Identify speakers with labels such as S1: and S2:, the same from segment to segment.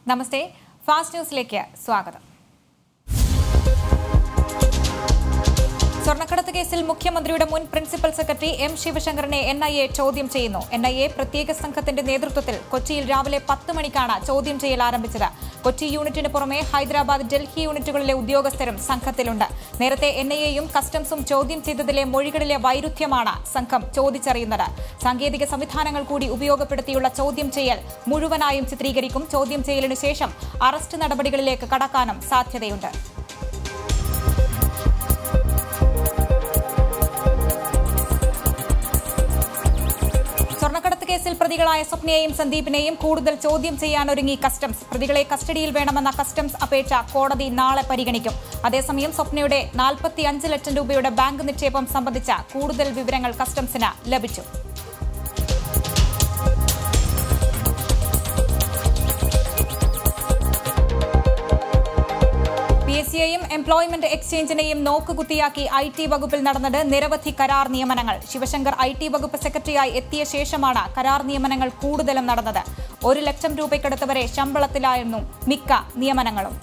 S1: നമസ്തേ fast ന്യൂസിലേക്ക് സ്വാഗതം സ്വർണ്ണക്കടത്ത് കേസിൽ മുഖ്യമന്ത്രിയുടെ മുൻ പ്രിൻസിപ്പൽ സെക്രട്ടറി എം ശിവശങ്കറിനെ എൻ ഐ എ ചോദ്യം ചെയ്യുന്നു എൻ ഐ എ പ്രത്യേക സംഘത്തിന്റെ നേതൃത്വത്തിൽ കൊച്ചിയിൽ രാവിലെ പത്ത് മണിക്കാണ് ചോദ്യം ചെയ്യൽ ആരംഭിച്ചത് കൊച്ചി യൂണിറ്റിന് പുറമെ ഹൈദരാബാദ് ഡൽഹി യൂണിറ്റുകളിലെ ഉദ്യോഗസ്ഥരും സംഘത്തിലുണ്ട് നേരത്തെ എൻ ഐ എയും കസ്റ്റംസും ചോദ്യം ചെയ്തതിലെ മൊഴികളിലെ വൈരുദ്ധ്യമാണ് സംഘം ചോദിച്ചറിയുന്നത് സാങ്കേതിക സംവിധാനങ്ങൾ കൂടി ഉപയോഗപ്പെടുത്തിയുള്ള ചോദ്യം ചെയ്യൽ മുഴുവനായും ചിത്രീകരിക്കും ചോദ്യം ചെയ്യലിനു ശേഷം അറസ്റ്റ് നടപടികളിലേക്ക് കടക്കാനും സാധ്യതയുണ്ട് സ്വർണ്ണക്കടത്ത് കേസിൽ പ്രതികളായ സ്വപ്നയെയും സന്ദീപിനെയും കൂടുതൽ ചോദ്യം ചെയ്യാനൊരുങ്ങി കസ്റ്റംസ് പ്രതികളെ കസ്റ്റഡിയിൽ വേണമെന്ന കസ്റ്റംസ് അപേക്ഷ കോടതി നാളെ പരിഗണിക്കും അതേസമയം സ്വപ്നയുടെ നാൽപ്പത്തി അഞ്ച് ലക്ഷം രൂപയുടെ ബാങ്ക് നിക്ഷേപം സംബന്ധിച്ച കൂടുതൽ വിവരങ്ങൾ കസ്റ്റംസിന് ലഭിച്ചു പി എസ് സിയെയും എംപ്ലോയ്മെന്റ് എക്സ്ചേഞ്ചിനെയും നോക്കുകുത്തിയാക്കി ഐ ടി വകുപ്പിൽ നടന്നത് നിരവധി കരാർ നിയമനങ്ങൾ ശിവശങ്കർ ഐ ടി വകുപ്പ് സെക്രട്ടറിയായി എത്തിയ ശേഷമാണ് കരാർ നിയമനങ്ങൾ കൂടുതലും നടന്നത് ഒരു ലക്ഷം രൂപയ്ക്കടുത്തവരെ ശമ്പളത്തിലായിരുന്നു മിക്ക നിയമനങ്ങളും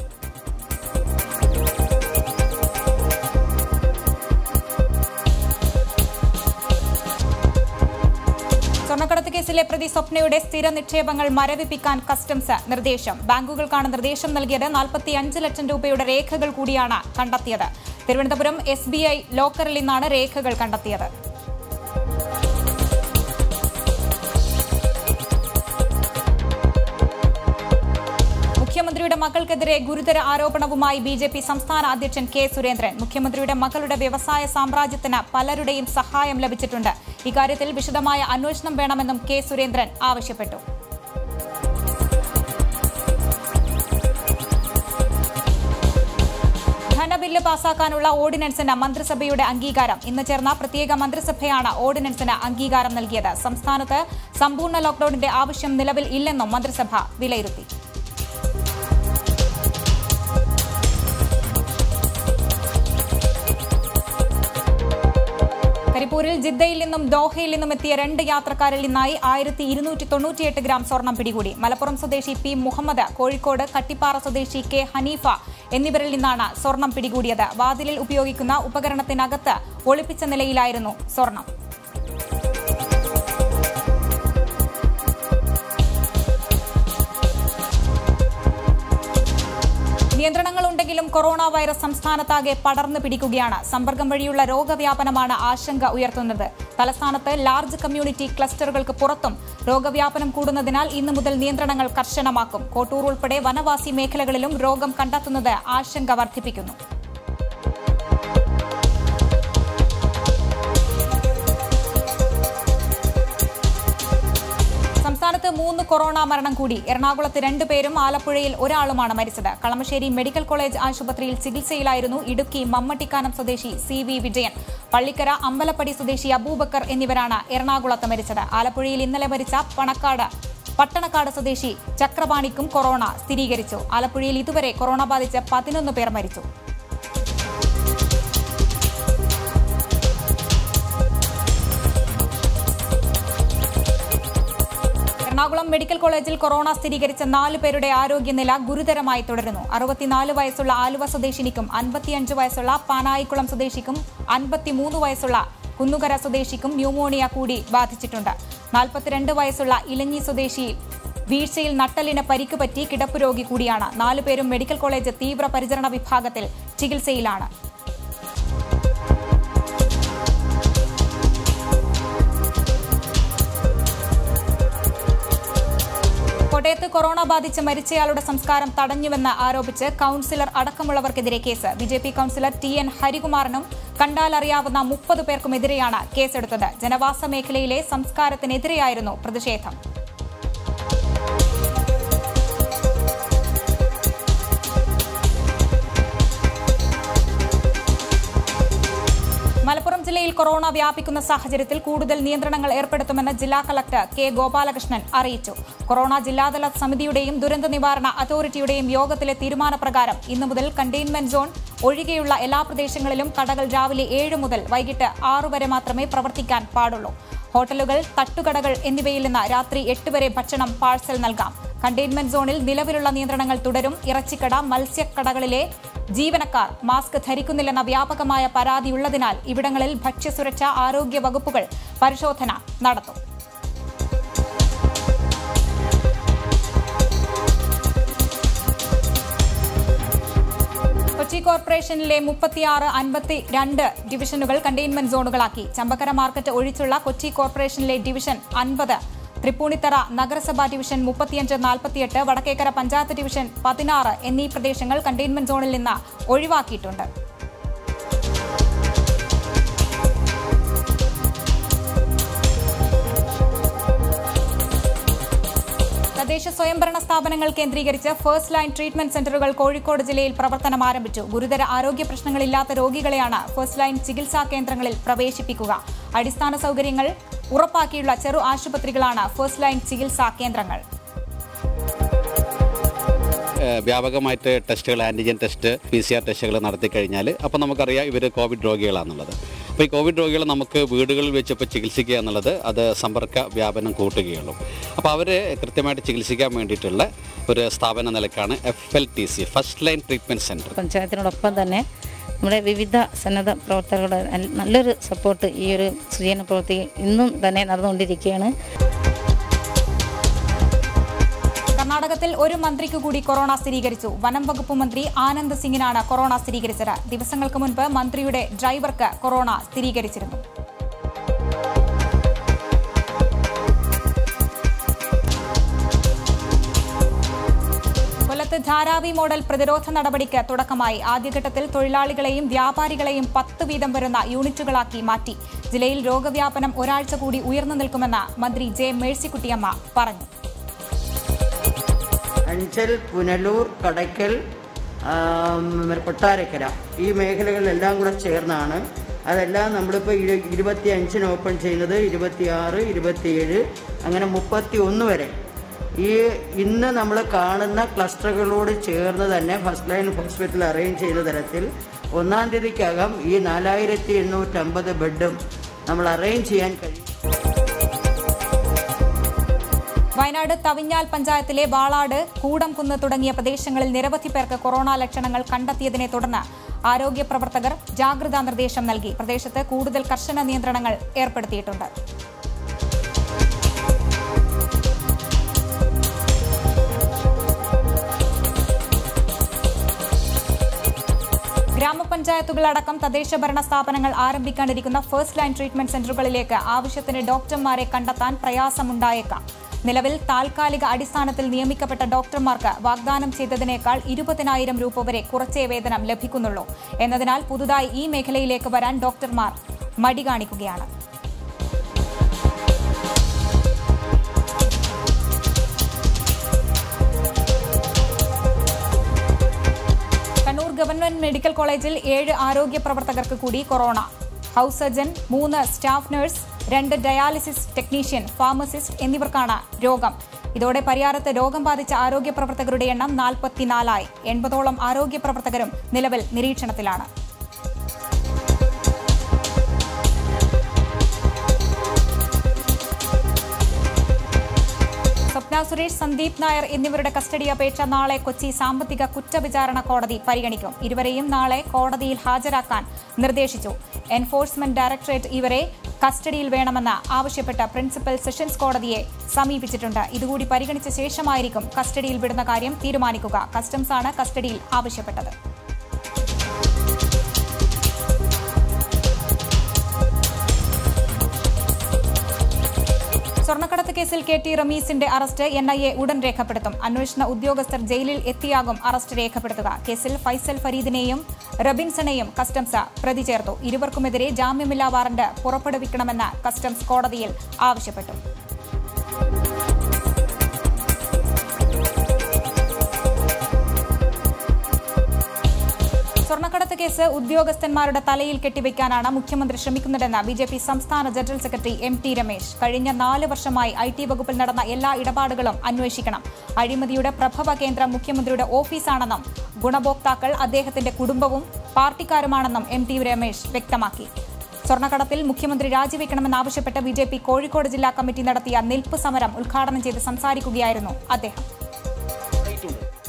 S1: സ്വർണ്ണക്കടത്ത് കേസിലെ പ്രതി സ്വപ്നയുടെ സ്ഥിര നിക്ഷേപങ്ങൾ മരവിപ്പിക്കാൻ കസ്റ്റംസ് നിർദ്ദേശം ബാങ്കുകൾക്കാണ് നിർദ്ദേശം നൽകിയത് നാൽപ്പത്തി അഞ്ച് ലക്ഷം രൂപയുടെ രേഖകൾ കൂടിയാണ് കണ്ടെത്തിയത് തിരുവനന്തപുരം എസ് ബി ഐ ലോക്കറിൽ നിന്നാണ് രേഖകൾ കണ്ടെത്തിയത് മുഖ്യമന്ത്രിയുടെ മകൾക്കെതിരെ ഗുരുതര ആരോപണവുമായി ബി ജെ പി സംസ്ഥാന അധ്യക്ഷൻ കെ സുരേന്ദ്രൻ മുഖ്യമന്ത്രിയുടെ മകളുടെ വ്യവസായ സാമ്രാജ്യത്തിന് പലരുടെയും സഹായം ലഭിച്ചിട്ടുണ്ട് ഇക്കാര്യത്തിൽ വിശദമായ അന്വേഷണം വേണമെന്നും കെ സുരേന്ദ്രൻ ആവശ്യപ്പെട്ടു ധനബില്ല് പാസാക്കാനുള്ള ഓർഡിനൻസിന് മന്ത്രിസഭയുടെ അംഗീകാരം ഇന്ന് ചേർന്ന പ്രത്യേക മന്ത്രിസഭയാണ് ഓർഡിനൻസിന് അംഗീകാരം നൽകിയത് സംസ്ഥാനത്ത് സമ്പൂർണ്ണ ലോക്ഡൌണിന്റെ ആവശ്യം നിലവിൽ ഇല്ലെന്നും മന്ത്രിസഭ വിലയിരുത്തി കരിപ്പൂരിൽ ജിദ്ദയിൽ നിന്നും ദോഹയിൽ നിന്നും എത്തിയ രണ്ട് യാത്രക്കാരിൽ നിന്നായി ആയിരത്തി ഇരുന്നൂറ്റി തൊണ്ണൂറ്റിയെട്ട് ഗ്രാം സ്വർണം പിടികൂടി മലപ്പുറം സ്വദേശി പി മുഹമ്മദ് കോഴിക്കോട് കട്ടിപ്പാറ സ്വദേശി കെ ഹനീഫ എന്നിവരിൽ നിന്നാണ് സ്വർണം പിടികൂടിയത് വാതിലിൽ ഉപയോഗിക്കുന്ന ഉപകരണത്തിനകത്ത് ഒളിപ്പിച്ച നിലയിലായിരുന്നു സ്വർണം നിയന്ത്രണങ്ങളുണ്ടെങ്കിലും കൊറോണ വൈറസ് സംസ്ഥാനത്താകെ പടർന്നു പിടിക്കുകയാണ് സമ്പർക്കം വഴിയുള്ള രോഗവ്യാപനമാണ് ആശങ്ക ഉയർത്തുന്നത് തലസ്ഥാനത്ത് ലാർജ് കമ്മ്യൂണിറ്റി ക്ലസ്റ്ററുകൾക്ക് പുറത്തും രോഗവ്യാപനം കൂടുന്നതിനാൽ ഇന്നു മുതൽ നിയന്ത്രണങ്ങൾ കർശനമാക്കും കോട്ടൂർ ഉൾപ്പെടെ വനവാസി മേഖലകളിലും രോഗം കണ്ടെത്തുന്നത് ആശങ്ക വർദ്ധിപ്പിക്കുന്നു സംസ്ഥാനത്ത് മൂന്ന് കൊറോണ മരണം കൂടി എറണാകുളത്ത് രണ്ടുപേരും ആലപ്പുഴയിൽ ഒരാളുമാണ് മരിച്ചത് കളമശ്ശേരി മെഡിക്കൽ കോളേജ് ആശുപത്രിയിൽ ചികിത്സയിലായിരുന്നു ഇടുക്കി മമ്മട്ടിക്കാനം സ്വദേശി സി വി വിജയൻ പള്ളിക്കര അമ്പലപ്പടി സ്വദേശി അബൂബക്കർ എന്നിവരാണ് എറണാകുളത്ത് മരിച്ചത് ആലപ്പുഴയിൽ ഇന്നലെ മരിച്ച പണക്കാട് പട്ടണക്കാട് സ്വദേശി ചക്രപാണിക്കും കൊറോണ സ്ഥിരീകരിച്ചു ആലപ്പുഴയിൽ ഇതുവരെ കൊറോണ ബാധിച്ച് പതിനൊന്ന് പേർ മരിച്ചു എറണാകുളം മെഡിക്കൽ കോളേജിൽ കൊറോണ സ്ഥിരീകരിച്ച നാല് പേരുടെ ആരോഗ്യനില ഗുരുതരമായി തുടരുന്നു അറുപത്തിനാല് വയസ്സുള്ള ആലുവ സ്വദേശിനിക്കും അൻപത്തിയഞ്ച് വയസ്സുള്ള പാനായിക്കുളം സ്വദേശിക്കും അൻപത്തിമൂന്ന് വയസ്സുള്ള കുന്നുകര സ്വദേശിക്കും ന്യൂമോണിയ കൂടി ബാധിച്ചിട്ടുണ്ട് നാൽപ്പത്തിരണ്ട് വയസ്സുള്ള ഇലഞ്ഞി സ്വദേശി വീഴ്ചയിൽ നട്ടലിന് പരിക്ക് പറ്റി കിടപ്പ് രോഗി കൂടിയാണ് നാലുപേരും മെഡിക്കൽ കോളേജ് തീവ്രപരിചരണ വിഭാഗത്തിൽ ചികിത്സയിലാണ് കോട്ടയത്ത് കൊറോണ ബാധിച്ച് മരിച്ചയാളുടെ സംസ്കാരം തടഞ്ഞുവെന്ന് ആരോപിച്ച് കൌൺസിലർ അടക്കമുള്ളവർക്കെതിരെ case B J P councillor T N ഹരികുമാറിനും കണ്ടാലറിയാവുന്ന മുപ്പത് പേർക്കുമെതിരെയാണ് കേസെടുത്തത് ജനവാസ മേഖലയിലെ സംസ്കാരത്തിനെതിരെയായിരുന്നു പ്രതിഷേധം മലപ്പുറം ജില്ലയിൽ കൊറോണ വ്യാപിക്കുന്ന സാഹചര്യത്തിൽ കൂടുതൽ നിയന്ത്രണങ്ങൾ ഏർപ്പെടുത്തുമെന്ന് ജില്ലാ കളക്ടർ കെ ഗോപാലകൃഷ്ണൻ അറിയിച്ചു കൊറോണ ജില്ലാതല സമിതിയുടെയും ദുരന്ത നിവാരണ അതോറിറ്റിയുടെയും യോഗത്തിലെ തീരുമാനപ്രകാരം ഇന്നു മുതൽ കണ്ടെയ്ൻമെന്റ് സോൺ ഒഴികെയുള്ള എല്ലാ പ്രദേശങ്ങളിലും കടകൾ രാവിലെ ഏഴ് മുതൽ വൈകിട്ട് ആറു വരെ മാത്രമേ പ്രവർത്തിക്കാൻ പാടുള്ളൂ ഹോട്ടലുകൾ തട്ടുകടകൾ എന്നിവയിൽ നിന്ന് രാത്രി എട്ട് വരെ ഭക്ഷണം പാഴ്സൽ നൽകാം കണ്ടെയ്ൻമെന്റ് സോണിൽ നിലവിലുള്ള നിയന്ത്രണങ്ങൾ തുടരും ഇറച്ചിക്കട മത്സ്യക്കടകളിലെ ജീവനക്കാർ മാസ്ക് ധരിക്കുന്നില്ലെന്ന വ്യാപകമായ പരാതിയുള്ളതിനാൽ ഇവിടങ്ങളിൽ ഭക്ഷ്യസുരക്ഷ ആരോഗ്യ വകുപ്പുകൾ പരിശോധന നടത്തും കൊച്ചി കോർപ്പറേഷനിലെ മുപ്പത്തിയാറ് അൻപത്തി രണ്ട് ഡിവിഷനുകൾ കണ്ടെയ്ൻമെന്റ് സോണുകളാക്കി ചമ്പക്കര മാർക്കറ്റ് ഒഴിച്ചുള്ള കൊച്ചി കോർപ്പറേഷനിലെ ഡിവിഷൻ അൻപത് തൃപ്പൂണിത്തറ നഗരസഭാ ഡിവിഷൻ മുപ്പത്തിയഞ്ച് നാൽപ്പത്തിയെട്ട് വടക്കേക്കര പഞ്ചായത്ത് ഡിവിഷൻ പതിനാറ് എന്നീ പ്രദേശങ്ങൾ കണ്ടെയ്ൻമെന്റ് സോണിൽ നിന്ന് ഒഴിവാക്കിയിട്ടുണ്ട് തദ്ദേശ സ്വയംഭരണ സ്ഥാപനങ്ങൾ കേന്ദ്രീകരിച്ച് ഫസ്റ്റ് ലൈൻ ട്രീറ്റ്മെന്റ് സെന്ററുകൾ കോഴിക്കോട് ജില്ലയിൽ പ്രവർത്തനം ആരംഭിച്ചു ഗുരുതര ആരോഗ്യ പ്രശ്നങ്ങളില്ലാത്ത രോഗികളെയാണ് ഫസ്റ്റ് ലൈൻ ചികിത്സാ കേന്ദ്രങ്ങളിൽ പ്രവേശിപ്പിക്കുക അടിസ്ഥാന സൗകര്യങ്ങൾ ഉറപ്പാക്കിയുള്ള ചെറു ആശുപത്രികളാണ് ഫസ്റ്റ് ലൈൻ ചികിത്സാ കേന്ദ്രങ്ങൾ
S2: ഏഹ് വ്യാപകമായിട്ട് ടെസ്റ്റുകൾ antigen test P C R ടെസ്റ്റുകൾ നടത്തി കഴിഞ്ഞാൽ അപ്പോൾ നമുക്കറിയാം ഇവർ കോവിഡ് രോഗികളാണെന്നുള്ളത് അപ്പോൾ ഈ കോവിഡ് രോഗികളെ നമുക്ക് വീടുകളിൽ വെച്ചപ്പോൾ ചികിത്സിക്കുക എന്നുള്ളത് അത് സമ്പർക്ക വ്യാപനം കൂട്ടുകയുള്ളൂ അപ്പോൾ അവരെ കൃത്യമായിട്ട് ചികിത്സിക്കാൻ വേണ്ടിയിട്ടുള്ള ഒരു സ്ഥാപന നിലക്കാണ് F L T C first line treatment centre
S3: പഞ്ചായത്തിനോടൊപ്പം തന്നെ നമ്മുടെ വിവിധ സന്നദ്ധ പ്രവർത്തകരുടെ നൽ- നല്ലൊരു സപ്പോർട്ട് ഈ ഒരു സൃജന പ്രവൃത്തി ഇന്നും തന്നെ നടന്നുകൊണ്ടിരിക്കുകയാണ്
S1: കർണാടകത്തിൽ ഒരു മന്ത്രിക്ക് കൂടി കൊറോണ സ്ഥിരീകരിച്ചു വനം വകുപ്പ് മന്ത്രി ആനന്ദ് സിംഗിനാണ് കൊറോണ സ്ഥിരീകരിച്ചത് ദിവസങ്ങൾക്ക് മുൻപ് മന്ത്രിയുടെ ഡ്രൈവർക്ക് കൊറോണ സ്ഥിരീകരിച്ചിരുന്നു കൊല്ലത്ത് ധാരാവി മോഡൽ പ്രതിരോധ നടപടിക്ക് തുടക്കമായി ആദ്യഘട്ടത്തിൽ തൊഴിലാളികളെയും വ്യാപാരികളെയും പത്ത് വീതം വരുന്ന യൂണിറ്റുകളാക്കി മാറ്റി ജില്ലയിൽ രോഗവ്യാപനം ഒരാഴ്ച കൂടി ഉയർന്നു നിൽക്കുമെന്ന് മന്ത്രി ജെ മേഴ്സിക്കുട്ടിയമ്മ പറഞ്ഞു
S4: അഞ്ചൽ പുനലൂർ കടയ്ക്കൽ ആം, കൊട്ടാരക്കര ഈ മേഖലകളിലെല്ലാം കൂടെ ചേർന്നാണ് അതെല്ലാം നമ്മളിപ്പോൾ ഇരുപത്തി അഞ്ചിന് ഓപ്പൺ ചെയ്യുന്നത് ഇരുപത്തിയാറ് ഇരുപത്തിയേഴ് അങ്ങനെ മുപ്പത്തി ഒന്ന് വരെ ഈ ഇന്ന് നമ്മൾ കാണുന്ന ക്ലസ്റ്ററുകളോട് ചേർന്ന് തന്നെ ഫസ്റ്റ് ലൈൻ ഹോസ്പിറ്റൽ അറേഞ്ച് ചെയ്ത തരത്തിൽ ഒന്നാം തീയതിക്കകം ഈ നാലായിരത്തി എണ്ണൂറ്റമ്പത് ബെഡും നമ്മൾ അറേഞ്ച് ചെയ്യാൻ കഴിയും
S1: വയനാട് തവിഞ്ഞാൽ പഞ്ചായത്തിലെ വാളാട് കൂടംകുന്ന് തുടങ്ങിയ പ്രദേശങ്ങളിൽ നിരവധി പേർക്ക് കൊറോണ ലക്ഷണങ്ങൾ കണ്ടെത്തിയതിനെ തുടർന്ന് ആരോഗ്യ പ്രവർത്തകർ ജാഗ്രതാ നിർദ്ദേശം നൽകി പ്രദേശത്ത് കൂടുതൽ കർശന നിയന്ത്രണങ്ങൾ ഏർപ്പെടുത്തിയിട്ടുണ്ട് ഗ്രാമപഞ്ചായത്തുകളടക്കം തദ്ദേശ ഭരണ സ്ഥാപനങ്ങൾ ആരംഭിക്കാനിരിക്കുന്ന ഫസ്റ്റ് ലൈൻ ട്രീറ്റ്മെന്റ് സെന്ററുകളിലേക്ക് ആവശ്യത്തിന് ഡോക്ടർമാരെ കണ്ടെത്താൻ പ്രയാസമുണ്ടായേക്കാം നിലവിൽ താൽക്കാലിക അടിസ്ഥാനത്തിൽ നിയമിക്കപ്പെട്ട ഡോക്ടർമാർക്ക് വാഗ്ദാനം ചെയ്തതിനേക്കാൾ ഇരുപതിനായിരം രൂപ വരെ കുറച്ചേ വേതനം ലഭിക്കുന്നുള്ളൂ എന്നതിനാൽ പുതുതായി ഈ മേഖലയിലേക്ക് വരാൻ ഡോക്ടർമാർ മടി കാണിക്കുകയാണ് കണ്ണൂർ ഗവൺമെന്റ് മെഡിക്കൽ കോളേജിൽ ഏഴ് ആരോഗ്യ പ്രവർത്തകർക്ക് കൂടി കൊറോണ ഹൌസ് സർജൻ മൂന്ന് സ്റ്റാഫ് നഴ്സ് രണ്ട് ഡയാലിസിസ് ടെക്നീഷ്യൻ ഫാർമസിസ്റ്റ് എന്നിവർക്കാണ് രോഗം ഇതോടെ പരിയാരത്ത് രോഗം ബാധിച്ച ആരോഗ്യ പ്രവർത്തകരുടെ എണ്ണം നാൽപ്പത്തിനാലായി എൺപതോളം ആരോഗ്യ പ്രവർത്തകരും നിലവിൽ നിരീക്ഷണത്തിലാണ് സ്വപ്ന സുരേഷ് സന്ദീപ് നായർ എന്നിവരുടെ കസ്റ്റഡി അപേക്ഷ നാളെ കൊച്ചി സാമ്പത്തിക കുറ്റവിചാരണ കോടതി പരിഗണിക്കും ഇരുവരെയും നാളെ കോടതിയിൽ ഹാജരാക്കാൻ നിർദ്ദേശിച്ചു എൻഫോഴ്സ്മെന്റ് ഡയറക്ടറേറ്റ് ഇവരെ കസ്റ്റഡിയിൽ വേണമെന്ന് ആവശ്യപ്പെട്ട പ്രിൻസിപ്പൽ സെഷൻസ് കോടതിയെ സമീപിച്ചിട്ടുണ്ട് ഇതുകൂടി പരിഗണിച്ച ശേഷമായിരിക്കും കസ്റ്റഡിയിൽ വിടുന്ന കാര്യം തീരുമാനിക്കുക കസ്റ്റംസാണ് കസ്റ്റഡിയിൽ ആവശ്യപ്പെട്ടത് സ്വർണ്ണക്കടത്ത് കേസിൽ കെ ടി റമീസിന്റെ അറസ്റ്റ് എൻ ഐ എ ഉടൻ രേഖപ്പെടുത്തും അന്വേഷണ ഉദ്യോഗസ്ഥർ ജയിലിൽ എത്തിയാകും അറസ്റ്റ് രേഖപ്പെടുത്തുക കേസിൽ ഫൈസൽ ഫരീദിനെയും റബിൻസണെയും കസ്റ്റംസ് പ്രതി ചേർത്തു ഇരുവർക്കുമെതിരെ ജാമ്യമില്ലാ വാറന്റ് പുറപ്പെടുവിക്കണമെന്ന് കസ്റ്റംസ് കോടതിയിൽ ആവശ്യപ്പെട്ടു സ്വർണ്ണക്കടത്ത് കേസ് ഉദ്യോഗസ്ഥന്മാരുടെ തലയിൽ കെട്ടിവെക്കാനാണ് മുഖ്യമന്ത്രി ശ്രമിക്കുന്നതെന്ന് ബി ജെ പി സംസ്ഥാന general secretary M T Ramesh കഴിഞ്ഞ നാല് വർഷമായി ഐ ടി വകുപ്പിൽ നടന്ന എല്ലാ ഇടപാടുകളും അന്വേഷിക്കണം അഴിമതിയുടെ പ്രഭവ കേന്ദ്രം മുഖ്യമന്ത്രിയുടെ ഓഫീസാണെന്നും ഗുണഭോക്താക്കൾ അദ്ദേഹത്തിന്റെ കുടുംബവും പാർട്ടിക്കാരുമാണെന്നും എം ടി രമേശ് വ്യക്തമാക്കി സ്വർണ്ണക്കടത്തിൽ മുഖ്യമന്ത്രി രാജിവെക്കണമെന്നാവശ്യപ്പെട്ട് ബി ജെ പി കോഴിക്കോട് ജില്ലാ കമ്മിറ്റി നടത്തിയ നിൽപ്പ് സമരം ഉദ്ഘാടനം ചെയ്ത് സംസാരിക്കുകയായിരുന്നു അദ്ദേഹം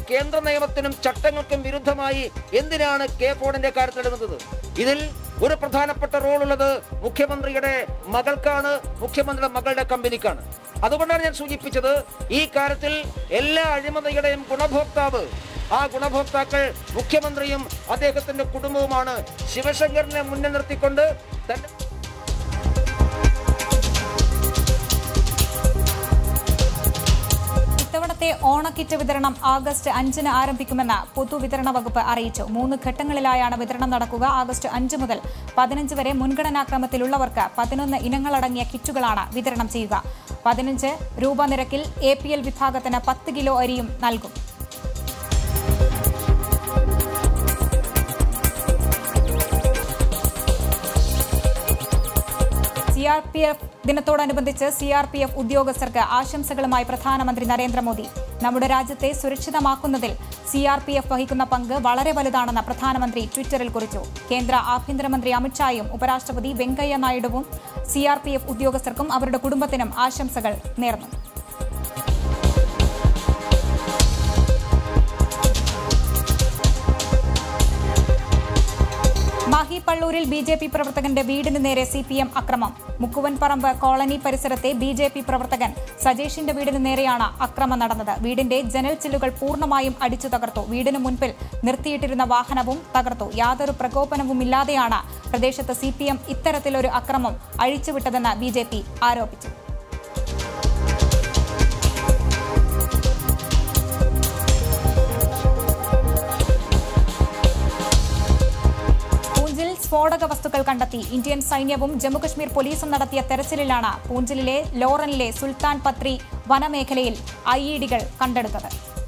S5: കേന്ദ്ര നിയമത്തിനും ചട്ടങ്ങൾക്കും വിരുദ്ധമായി എന്തിനാണ് കെ ഫോണിന്റെ കാര്യത്തിൽ ഇടുന്നത് ഇതിൽ ഒരു പ്രധാനപ്പെട്ട റോൾ ഉള്ളത് മുഖ്യമന്ത്രിയുടെ മകൾക്കാണ് മുഖ്യമന്ത്രിയുടെ മകളുടെ കമ്പനിക്കാണ് അതുകൊണ്ടാണ് ഞാൻ സൂചിപ്പിച്ചത് ഈ കാര്യത്തിൽ എല്ലാ അഴിമതിയുടെയും ഗുണഭോക്താവ് ആ ഗുണഭോക്താക്കൾ മുഖ്യമന്ത്രിയും അദ്ദേഹത്തിന്റെ കുടുംബവുമാണ് ശിവശങ്കറിനെ മുന്നിൽ നിർത്തിക്കൊണ്ട് തന്നെ
S1: ഇത്തവണത്തെ ഓണക്കിറ്റ് വിതരണം ആഗസ്റ്റ് അഞ്ചിന് ആരംഭിക്കുമെന്ന് പൊതുവിതരണ വകുപ്പ് അറിയിച്ചു മൂന്ന് ഘട്ടങ്ങളിലായാണ് വിതരണം നടക്കുക ആഗസ്റ്റ് അഞ്ച് മുതൽ പതിനഞ്ച് വരെ മുൻഗണനാക്രമത്തിലുള്ളവർക്ക് പതിനൊന്ന് ഇനങ്ങളടങ്ങിയ കിറ്റുകളാണ് വിതരണം ചെയ്യുക പതിനഞ്ച് രൂപ നിരക്കിൽ എ പി എൽ വിഭാഗത്തിന് പത്ത് കിലോ അരിയും നൽകും സി ആർ പി എഫ് ദിനത്തോടനുബന്ധിച്ച് സി ആർ പി എഫ് ഉദ്യോഗസ്ഥർക്ക് ആശംസകളുമായി പ്രധാനമന്ത്രി നരേന്ദ്രമോദി നമ്മുടെ രാജ്യത്തെ സുരക്ഷിതമാക്കുന്നതിൽ സി ആർ പി എഫ് വഹിക്കുന്ന പങ്ക് വളരെ വലുതാണെന്ന് പ്രധാനമന്ത്രി ട്വിറ്ററിൽ കുറിച്ചു കേന്ദ്ര ആഭ്യന്തരമന്ത്രി അമിത്ഷായും ഉപരാഷ്ട്രപതി വെങ്കയ്യ നായിഡുവും സി ആർ പി എഫ് ഉദ്യോഗസ്ഥർക്കും അവരുടെ കുടുംബത്തിനും ആശംസകൾ നേർന്നു മാഹി പള്ളൂരിൽ ബി ജെ പി പ്രവർത്തകന്റെ വീടിന് നേരെ സി പി എം അക്രമം മുക്കുവൻപറമ്പ് കോളനി പരിസരത്തെ ബി ജെ പി പ്രവർത്തകൻ സജേഷിന്റെ വീടിന് നേരെയാണ് അക്രമം നടന്നത് വീടിന്റെ ജനൽ ചില്ലുകൾ പൂർണ്ണമായും അടിച്ചു തകർത്തു വീടിന് മുൻപിൽ നിർത്തിയിട്ടിരുന്ന വാഹനവും തകർത്തു യാതൊരു പ്രകോപനവുമില്ലാതെയാണ് പ്രദേശത്ത് സി പി എം ഇത്തരത്തിലൊരു അക്രമം അഴിച്ചുവിട്ടതെന്ന് ബി ജെ പി ആരോപിച്ചു പൂഞ്ചിൽ സ്ഫോടക വസ്തുക്കൾ കണ്ടെത്തി ഇന്ത്യൻ സൈന്യവും ജമ്മുകശ്മീർ പോലീസും നടത്തിയ തെരച്ചിലിലാണ് പൂഞ്ചിലിലെ ലോറനിലെ സുൽത്താൻ പത്രി വനമേഖലയിൽ ഐ ഇ ഡികൾ കണ്ടെടുത്തത്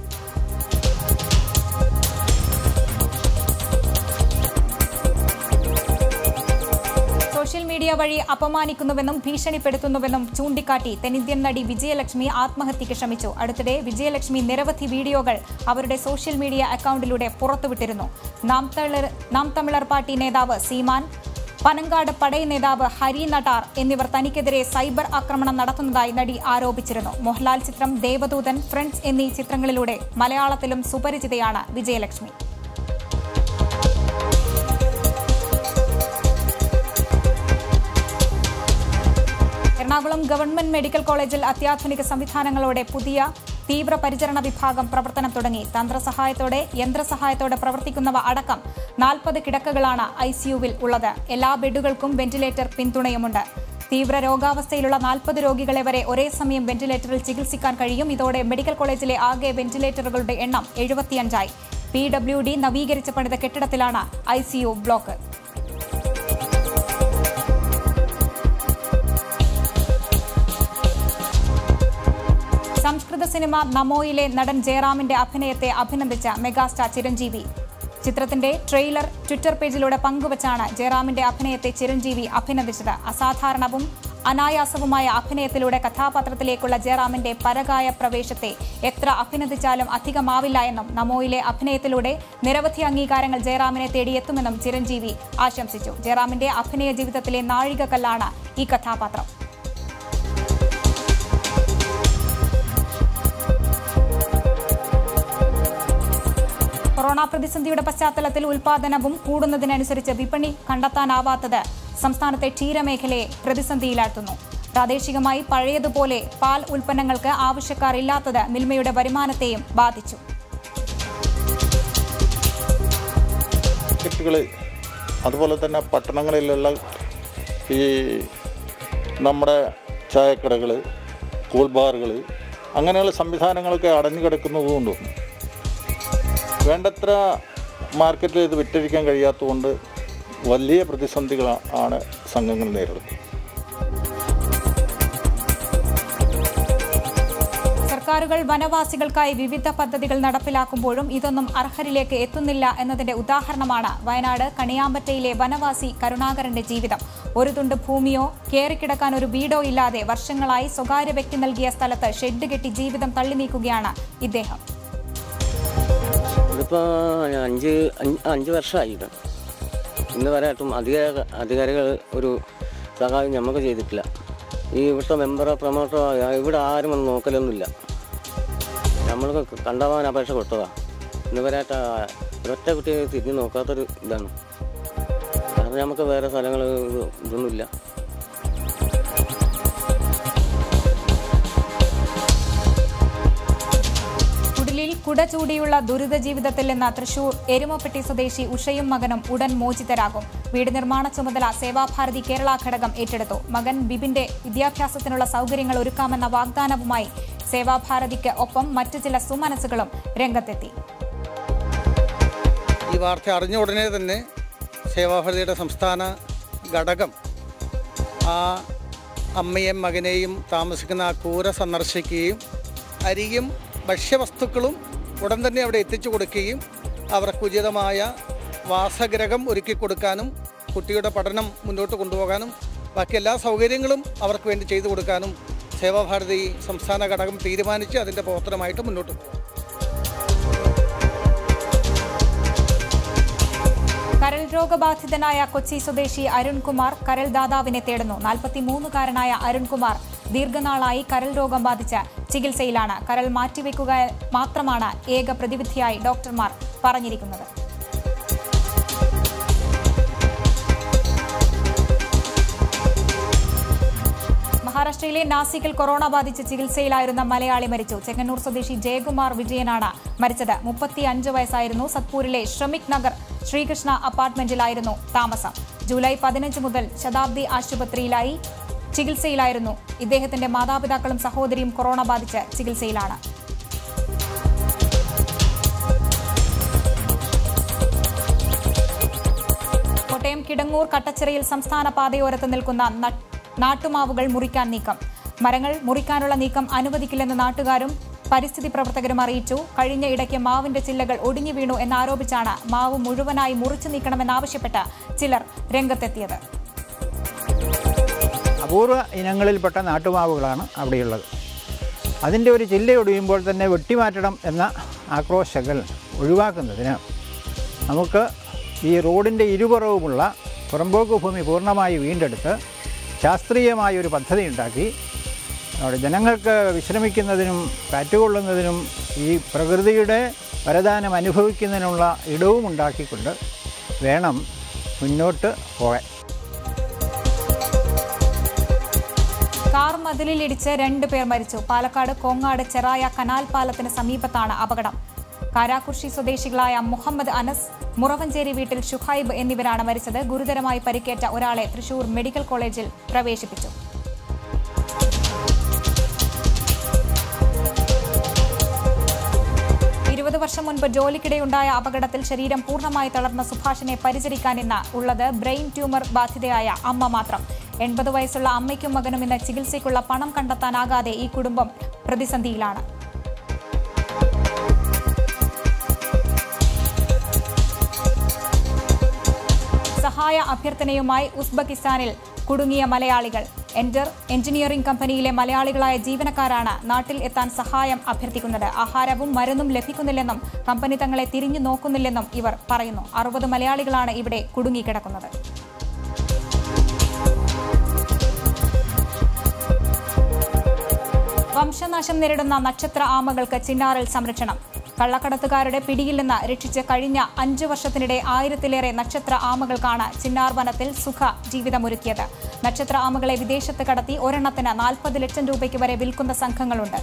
S1: സോഷ്യൽ മീഡിയ വഴി അപമാനിക്കുന്നുവെന്നും ഭീഷണിപ്പെടുത്തുന്നുവെന്നും ചൂണ്ടിക്കാട്ടി തെന്നിന്ത്യൻ നടി വിജയലക്ഷ്മി ആത്മഹത്യയ്ക്ക് ശ്രമിച്ചു അടുത്തിടെ വിജയലക്ഷ്മി നിരവധി വീഡിയോകൾ അവരുടെ സോഷ്യൽ മീഡിയ അക്കൗണ്ടിലൂടെ പുറത്തുവിട്ടിരുന്നു നാം തമിഴർ നാം തമിഴർ പാർട്ടി നേതാവ് സീമാൻ പനങ്കാട് പടൈ നേതാവ് ഹരി നട്ടാർ എന്നിവർ തനിക്കെതിരെ സൈബർ ആക്രമണം നടത്തുന്നതായി നടി ആരോപിച്ചിരുന്നു മോഹൻലാൽ ചിത്രം ദേവദൂതൻ ഫ്രണ്ട്സ് എന്നീ ചിത്രങ്ങളിലൂടെ മലയാളത്തിലും സുപരിചിതയാണ് വിജയലക്ഷ്മി എറണാകുളം ഗവൺമെന്റ് മെഡിക്കൽ കോളേജിൽ അത്യാധുനിക സംവിധാനങ്ങളോടെ പുതിയ തീവ്രപരിചരണ വിഭാഗം പ്രവർത്തനം തുടങ്ങി തന്ത്രസഹായത്തോടെ യന്ത്രസഹായത്തോടെ പ്രവർത്തിക്കുന്നവ അടക്കം നാൽപ്പത് കിടക്കകളാണ് ഐസിയുവിൽ ഉള്ളത് എല്ലാ ബെഡുകൾക്കും വെന്റിലേറ്റർ പിന്തുണയുമുണ്ട് തീവ്ര രോഗാവസ്ഥയിലുള്ള നാൽപ്പത് രോഗികളെ വരെ ഒരേ സമയം വെന്റിലേറ്ററിൽ ചികിത്സിക്കാൻ കഴിയും ഇതോടെ മെഡിക്കൽ കോളേജിലെ ആകെ വെന്റിലേറ്ററുകളുടെ എണ്ണം എഴുപത്തിയഞ്ചായി പി ഡബ്ല്യു ഡി നവീകരിച്ച പണിത കെട്ടിടത്തിലാണ് ഐസിയു ബ്ലോക്ക് സംസ്കൃത സിനിമ നമോയിലെ നടൻ ജയറാമിന്റെ അഭിനയത്തെ അഭിനന്ദിച്ച മെഗാസ്റ്റാർ ചിരഞ്ജീവി ചിത്രത്തിന്റെ ട്രെയിലർ ട്വിറ്റർ പേജിലൂടെ പങ്കുവച്ചാണ് ജയറാമിന്റെ അഭിനയത്തെ ചിരഞ്ജീവി അഭിനന്ദിച്ചത് അസാധാരണവും അനായാസവുമായ അഭിനയത്തിലൂടെ കഥാപാത്രത്തിലേക്കുള്ള ജയറാമിന്റെ പരകായ പ്രവേശത്തെ എത്ര അഭിനന്ദിച്ചാലും അധികമാവില്ല എന്നും നമോയിലെ അഭിനയത്തിലൂടെ നിരവധി അംഗീകാരങ്ങൾ ജയറാമിനെ തേടിയെത്തുമെന്നും ചിരഞ്ജീവി ആശംസിച്ചു ജയറാമിന്റെ അഭിനയ ജീവിതത്തിലെ നാഴികക്കല്ലാണ് ഈ കഥാപാത്രം കൊറോണ പ്രതിസന്ധിയുടെ പശ്ചാത്തലത്തിൽ ഉൽപാദനവും കൂടുന്നതിനനുസരിച്ച് വിപണി കണ്ടെത്താനാവാത്തത് സംസ്ഥാനത്തെ ക്ഷീരമേഖലയെ പ്രതിസന്ധിയിലാഴ്ത്തുന്നു പ്രാദേശികമായി പഴയതുപോലെ പാൽ ഉൽപ്പന്നങ്ങൾക്ക് ആവശ്യക്കാർ ഇല്ലാത്തത് മിൽമയുടെ വരുമാനത്തെയും ബാധിച്ചു
S6: മാർക്കറ്റുകൾ അതുപോലെ തന്നെ പട്ടണങ്ങളിലുള്ള ഈ നമ്മുടെ ചായക്കടകൾ കൂൾ ബാറുകൾ അങ്ങനെയുള്ള സംവിധാനങ്ങളൊക്കെ അടഞ്ഞു കിടക്കുന്നതുകൊണ്ടും വേണ്ടത്ര മാർക്കറ്റിൽ ഇത് വിറ്റഴിക്കാൻ കഴിയാത്തതുകൊണ്ട് വലിയ പ്രതിസന്ധികൾ ആണ് സംഘങ്ങൾ നേരിടുന്നത്
S1: സർക്കാരുകൾ വനവാസികൾക്കായി വിവിധ പദ്ധതികൾ നടപ്പിലാക്കുമ്പോഴും ഇതൊന്നും അർഹരിലേക്ക് എത്തുന്നില്ല എന്നതിന്റെ ഉദാഹരണമാണ് വയനാട് കണിയാമ്പറ്റയിലെ വനവാസി കരുണാകരന്റെ ജീവിതം ഒരു തുണ്ട് ഭൂമിയോ കയറിക്കിടക്കാൻ ഒരു വീടോ ഇല്ലാതെ വർഷങ്ങളായി സ്വകാര്യ വ്യക്തി നൽകിയ സ്ഥലത്ത് ഷെഡ് കെട്ടി ജീവിതം തള്ളി നീക്കുകയാണ് ഇദ്ദേഹം
S7: ഇതിപ്പോൾ അഞ്ച് അഞ്ച് അഞ്ച് വർഷമായി ഇത് ഇന്ന് വരെയായിട്ടും അധികാര അധികാരികൾ ഒരു സഹായം നമുക്ക് ചെയ്തിട്ടില്ല ഈ ഇവിടുത്തെ മെമ്പറോ പ്രൊമോട്ടറോ ഇവിടെ ആരും വന്ന് നോക്കലൊന്നുമില്ല നമ്മൾ കണ്ടവാൻ അപേക്ഷ കൊടുത്തതാണ് ഇന്ന് വരെയായിട്ട് ആ ഒരൊറ്റ കുട്ടിയെ തിരിഞ്ഞ് നോക്കാത്തൊരു ഇതാണ് കാരണം നമുക്ക് വേറെ സ്ഥലങ്ങൾ ഇതൊന്നുമില്ല
S1: കുടിലിൽ കുട ചൂടിയുള്ള ദുരിത ജീവിതത്തിൽ നിന്ന് തൃശൂർ എരുമപ്പെട്ടി സ്വദേശി ഉഷയും മകനും ഉടൻ മോചിതരാകും വീട് നിർമ്മാണ ചുമതല സേവാഭാരതി കേരള ഘടകം ഏറ്റെടുത്തു മകൻ ബിബിന്റെ വിദ്യാഭ്യാസത്തിനുള്ള സൗകര്യങ്ങൾ ഒരുക്കാമെന്ന വാഗ്ദാനവുമായി സേവാഭാരതിക്ക് ഒപ്പം മറ്റു ചില സുമനസ്സുകളും രംഗത്തെത്തി
S8: ഈ വാർത്ത അറിഞ്ഞ ഉടനെ തന്നെ സേവാഭാരതിയുടെ സംസ്ഥാന ഘടകം ആ അമ്മയും മകനെയും താമസിക്കുന്ന ആ കൂര സന്ദർശിക്കുകയും അരിയും ഭക്ഷ്യവസ്തുക്കളും ഉടൻ തന്നെ അവിടെ എത്തിച്ചു കൊടുക്കുകയും അവർക്ക് ഉചിതമായ വാസഗ്രഹം ഒരുക്കി കൊടുക്കാനും കുട്ടിയുടെ പഠനം മുന്നോട്ട് കൊണ്ടുപോകാനും ബാക്കി എല്ലാ സൗകര്യങ്ങളും അവർക്ക് വേണ്ടി ചെയ്തു കൊടുക്കാനും സേവാഭാരതി സംസ്ഥാന ഘടകം തീരുമാനിച്ച് അതിൻ്റെ പ്രവർത്തനമായിട്ട് മുന്നോട്ട് പോകും
S1: കരൾ രോഗബാധിതനായ കൊച്ചി സ്വദേശി അരുൺകുമാർ കരൾ ദാതാവിനെ തേടുന്നു നാൽപ്പത്തിമൂന്നുകാരനായ അരുൺകുമാർ ദീർഘനാളായി കരൾ രോഗം ബാധിച്ച് ചികിത്സയിലാണ് കരൾ മാറ്റിവെക്കുക മാത്രമാണ് ഏക പ്രതിവിധിയായി ഡോക്ടർമാർ പറഞ്ഞിരിക്കുന്നത് മഹാരാഷ്ട്രയിലെ നാസിക്കിൽ കൊറോണ ബാധിച്ച് ചികിത്സയിലായിരുന്ന മലയാളി മരിച്ചു ചെങ്ങന്നൂർ സ്വദേശി ജയകുമാർ വിജയനാണ് മരിച്ചത് മുപ്പത്തിയഞ്ച് വയസ്സായിരുന്നു സത്പൂരിലെ ശ്രമിക് നഗർ ശ്രീകൃഷ്ണ അപ്പാർട്ട്മെന്റിലായിരുന്നു താമസം ജൂലൈ പതിനഞ്ച് മുതൽ ശതാബ്ദി ആശുപത്രിയിലായി ചികിത്സയിലായിരുന്നു ഇദ്ദേഹത്തിന്റെ മാതാപിതാക്കളും സഹോദരിയും കൊറോണ ബാധിച്ച് ചികിത്സയിലാണ് കോട്ടയം കിടങ്ങൂർ കട്ടച്ചിറയിൽ സംസ്ഥാന പാതയോരത്ത് നിൽക്കുന്ന ന- നാട്ടുമാവുകൾ മുറിക്കാൻ നീക്കം മരങ്ങൾ മുറിക്കാനുള്ള നീക്കം അനുവദിക്കില്ലെന്ന് നാട്ടുകാരും പരിസ്ഥിതി പ്രവർത്തകരും അറിയിച്ചു കഴിഞ്ഞ ഇടയ്ക്ക് മാവിന്റെ ചില്ലകൾ ഒടിഞ്ഞു വീണു എന്നാരോപിച്ചാണ് മാവ് മുഴുവനായി മുറിച്ചു നീക്കണമെന്നാവശ്യപ്പെട്ട് ചിലർ രംഗത്തെത്തിയത്
S9: അപൂർവ ഇനങ്ങളിൽപ്പെട്ട നാട്ടുമാവുകളാണ് അവിടെയുള്ളത് അതിൻ്റെ ഒരു ചില്ല ഒടിയുമ്പോൾ തന്നെ വെട്ടിമാറ്റണം എന്ന ആക്രോശങ്ങൾ ഒഴിവാക്കുന്നതിന് നമുക്ക് ഈ റോഡിൻ്റെ ഇരുപുറവുമുള്ള പുറമ്പോക്ക് ഭൂമി പൂർണ്ണമായി വീണ്ടെടുത്ത് ശാസ്ത്രീയമായ ഒരു പദ്ധതി ഉണ്ടാക്കി അവിടെ ജനങ്ങൾക്ക് വിശ്രമിക്കുന്നതിനും കാറ്റുകൊള്ളുന്നതിനും ഈ പ്രകൃതിയുടെ വരദാനം അനുഭവിക്കുന്നതിനുള്ള ഇടവും ഉണ്ടാക്കിക്കൊണ്ട് വേണം മുന്നോട്ട് പോകാൻ
S1: കാർ മതിലിലിടിച്ച് രണ്ട് പേർ മരിച്ചു പാലക്കാട് കോങ്ങാട് ചെറായ കനാൽ പാലത്തിന് സമീപത്താണ് അപകടം കാരാകുർശി സ്വദേശികളായ മുഹമ്മദ് അനസ് മുറവഞ്ചേരി വീട്ടിൽ ഷുഹൈബ് എന്നിവരാണ് മരിച്ചത് ഗുരുതരമായി പരിക്കേറ്റ ഒരാളെ തൃശൂർ മെഡിക്കൽ കോളേജിൽ പ്രവേശിപ്പിച്ചു ഇരുപത് വർഷം മുൻപ് ജോലിക്കിടെയുണ്ടായ അപകടത്തിൽ ശരീരം പൂർണ്ണമായി തളർന്ന സുഭാഷിനെ പരിചരിക്കാൻ ഇന്ന് ഉള്ളത് ബ്രെയിൻ ട്യൂമർ ബാധിതയായ അമ്മ മാത്രം എൺപത് വയസ്സുള്ള അമ്മയ്ക്കും മകനും ഇന്ന് ചികിത്സയ്ക്കുള്ള പണം കണ്ടെത്താനാകാതെ ഈ കുടുംബം പ്രതിസന്ധിയിലാണ് സഹായ അഭ്യർത്ഥനയുമായി ഉസ്ബെക്കിസ്ഥാനിൽ കുടുങ്ങിയ മലയാളികൾ എൻഡർ എഞ്ചിനീയറിംഗ് കമ്പനിയിലെ മലയാളികളായ ജീവനക്കാരാണ് നാട്ടിൽ എത്താൻ സഹായം അഭ്യർത്ഥിക്കുന്നത് ആഹാരവും മരുന്നും ലഭിക്കുന്നില്ലെന്നും കമ്പനി തങ്ങളെ തിരിഞ്ഞു നോക്കുന്നില്ലെന്നും ഇവർ പറയുന്നു അറുപത് മലയാളികളാണ് ഇവിടെ കുടുങ്ങിക്കിടക്കുന്നത് വംശനാശം നേരിടുന്ന നക്ഷത്ര ആമകൾക്ക് ചിന്നാറിൽ സംരക്ഷണം കള്ളക്കടത്തുകാരുടെ പിടിയിൽ നിന്ന് രക്ഷിച്ച് കഴിഞ്ഞ അഞ്ചു വർഷത്തിനിടെ ആയിരത്തിലേറെ നക്ഷത്ര ആമകൾക്കാണ് ചിന്നാർ വനത്തിൽ സുഖ ജീവിതമൊരുക്കിയത് നക്ഷത്ര ആമകളെ വിദേശത്ത് കടത്തി ഒരെണ്ണത്തിന് നാൽപ്പത് ലക്ഷം രൂപയ്ക്ക് വരെ വിൽക്കുന്ന സംഘങ്ങളുണ്ട്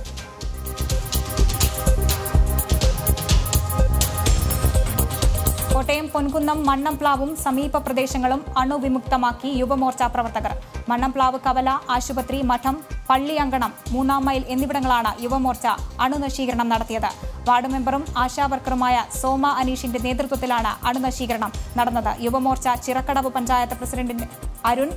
S1: കോട്ടയം പൊൻകുന്നം മണ്ണംപ്ലാവും സമീപ പ്രദേശങ്ങളും അണുവിമുക്തമാക്കി യുവമോർച്ച പ്രവർത്തകർ മണ്ണംപ്ലാവ് കവല ആശുപത്രി മഠം പള്ളിയങ്കണം മൂന്നാം മൈൽ എന്നിവിടങ്ങളാണ് യുവമോർച്ച അണുനശീകരണം നടത്തിയത് വാർഡ് മെമ്പറും ആശാവർക്കറുമായ സോമ അനീഷിന്റെ നേതൃത്വത്തിലാണ് അണുനശീകരണം നടന്നത് Yuvamorcha Chirakkadavu panchayat president Arun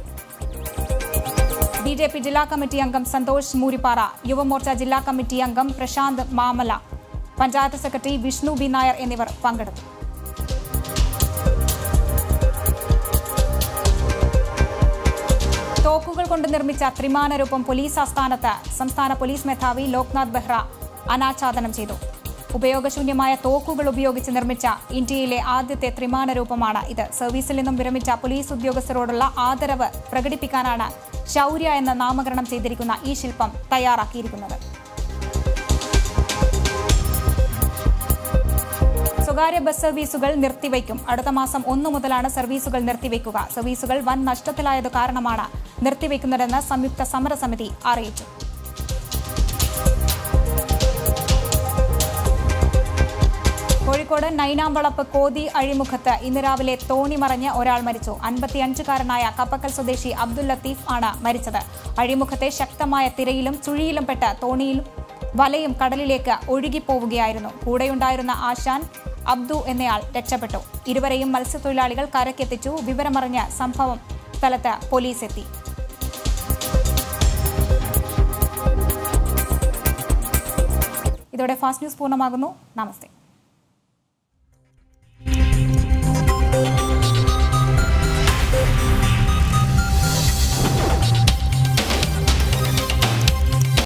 S1: B J P ജില്ലാ കമ്മിറ്റി അംഗം സന്തോഷ് മൂരിപ്പാറ യുവമോർച്ച ജില്ലാ കമ്മിറ്റി അംഗം പ്രശാന്ത് മാമല പഞ്ചായത്ത് സെക്രട്ടറി വിഷ്ണു ബി നായർ എന്നിവർ പങ്കെടുത്തു തോക്കുകൾ കൊണ്ട് നിർമ്മിച്ച ത്രിമാനരൂപം പോലീസ് ആസ്ഥാനത്ത് സംസ്ഥാന പോലീസ് മേധാവി ലോക്നാഥ് ബെഹ്റ അനാച്ഛാദനം ചെയ്തു ഉപയോഗശൂന്യമായ തോക്കുകൾ ഉപയോഗിച്ച് നിർമ്മിച്ച ഇന്ത്യയിലെ ആദ്യത്തെ ത്രിമാന രൂപമാണ് ഇത് സർവീസിൽ നിന്നും വിരമിച്ച പോലീസ് ഉദ്യോഗസ്ഥരോടുള്ള ആദരവ് പ്രകടിപ്പിക്കാനാണ് ശൗര്യ എന്ന് നാമകരണം ചെയ്തിരിക്കുന്ന ഈ ശില്പം തയ്യാറാക്കിയിരിക്കുന്നത് സ്വകാര്യ ബസ് സർവീസുകൾ നിർത്തിവെക്കും അടുത്ത മാസം ഒന്നു മുതലാണ് സർവീസുകൾ നിർത്തിവെക്കുക സർവീസുകൾ വൻ നഷ്ടത്തിലായത് കാരണമാണ് നിർത്തിവെക്കുന്നതെന്ന് സംയുക്ത സമരസമിതി അറിയിച്ചു കോഴിക്കോട് നൈനാംവളപ്പ് കോതി അഴിമുഖത്ത് ഇന്ന് രാവിലെ തോണി മറിഞ്ഞ് ഒരാൾ മരിച്ചു അൻപത്തിയഞ്ചുകാരനായ കപ്പക്കൽ സ്വദേശി അബ്ദുൽ ലത്തീഫ് ആണ് മരിച്ചത് അഴിമുഖത്തെ ശക്തമായ തിരയിലും ചുഴിയിലും പെട്ട തോണിയിലും വലയും കടലിലേക്ക് ഒഴുകിപ്പോവുകയായിരുന്നു കൂടെയുണ്ടായിരുന്ന ആശാൻ അബ്ദു എന്നയാൾ രക്ഷപ്പെട്ടു ഇരുവരെയും മത്സ്യത്തൊഴിലാളികൾ കരക്കെത്തിച്ചു വിവരമറിഞ്ഞ് സംഭവം സ്ഥലത്ത് പോലീസ് എത്തി ഇതോടെ ഫാസ്റ്റ് ന്യൂസ് പൂർണ്ണമാകുന്നു നമസ്തേ